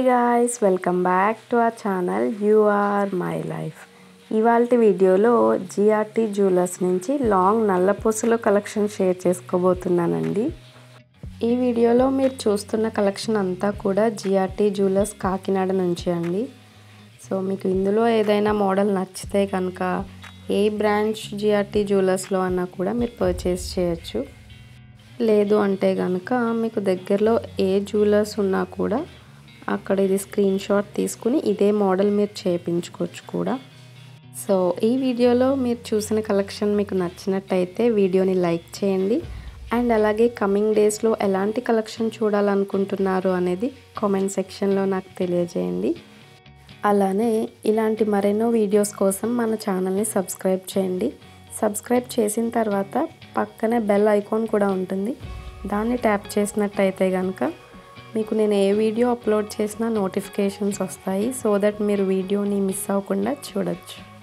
guys welcome back to our channel you are my life ఇవాళ వీడియోలో GRT jewellers నుంచి long నల్లపూసలు collection share చేసుకోబోతున్నానండి ఈ వీడియోలో మీరు చూస్తున్న కలెక్షన్ అంతా కూడా జిఆర్టీ జ్యువెలర్స్ కాకినాడ నుంచి అండి సో మీకు ఇందులో ఏదైనా మోడల్ నచ్చితే కనుక ఏ బ్రాంచ్ జిఆర్టీ జ్యువెలర్స్లో అన్నా కూడా మీరు పర్చేస్ చేయొచ్చు లేదు అంటే కనుక మీకు దగ్గరలో ఏ జ్యువెలర్స్ ఉన్నా కూడా అక్కడ ఇది స్క్రీన్ షాట్ తీసుకుని ఇదే మోడల్ మీరు చేయించుకోవచ్చు కూడా సో ఈ వీడియోలో మీరు చూసిన కలెక్షన్ మీకు నచ్చినట్టయితే వీడియోని లైక్ చేయండి అండ్ అలాగే కమింగ్ డేస్లో ఎలాంటి కలెక్షన్ చూడాలనుకుంటున్నారు అనేది కామెంట్ సెక్షన్లో నాకు తెలియజేయండి అలానే ఇలాంటి మరెన్నో వీడియోస్ కోసం మన ఛానల్ని సబ్స్క్రైబ్ చేయండి సబ్స్క్రైబ్ చేసిన తర్వాత పక్కనే బెల్ ఐకాన్ కూడా ఉంటుంది దాన్ని ట్యాప్ చేసినట్టయితే కనుక మీకు నేను ఏ వీడియో అప్లోడ్ చేసినా నోటిఫికేషన్స్ వస్తాయి సో దట్ మీరు వీడియోని మిస్ అవ్వకుండా చూడొచ్చు